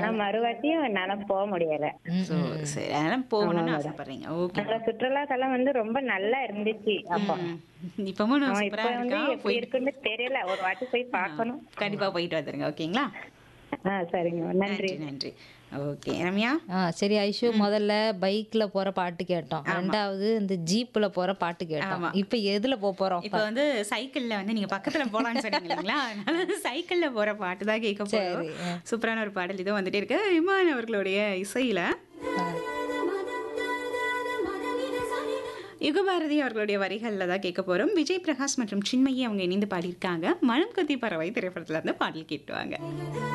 ஆனா மறுவாட்டியும் என்னால போக முடியல ம், ஸோ சரி அதெல்லாம் போகணும்னு ஆசைப்படுறீங்க ஓகே அந்த சுற்றுலா தலம் வந்து ரொம்ப நல்லா இருந்துச்சு அப்போ இப்பவும் ஆமா, சூப்பரா இப்ப வந்து இருக்கா எப்படி போய் இருக்குன்னு தெரியல ஒரு வாட்டி போய் பார்க்கணும் கண்டிப்பா போயிட்டு வந்துருங்க ஓகேங்களா ஆ சரிங்க நன்றி நன்றி நன்றி ஓகே ரம்யா ஆ சரி ஐஷு முதல்ல பைக்ல போற பாட்டு கேட்டோம் ரெண்டாவது இந்த ஜீப்ல போற பாட்டு கேட்டோம் ஆமா. இப்ப எதுல போக போறோம் இப்போ வந்து சைக்கிள்ல வந்து நீங்க பக்கத்துல போலாம்னு சொன்னீங்க இல்லைங்களா அதனால சைக்கிள்ல போற பாட்டு தான் கேட்க போறோம் சரி, ஆ. சூப்பரான ஒரு பாடல் இதோ வந்துட்டே இருக்கு இமான் அவர்களுடைய இசையில யுகபாரதி அவர்களுடைய வரிகள்ல தான் கேட்க போறோம் விஜய் பிரகாஷ் மற்றும் சின்மயி அவங்க இணைந்து பாடியிருக்காங்க மனம் கொத்தி பறவை திரைப்படத்துல இருந்து பாடல் கேட்டுவாங்க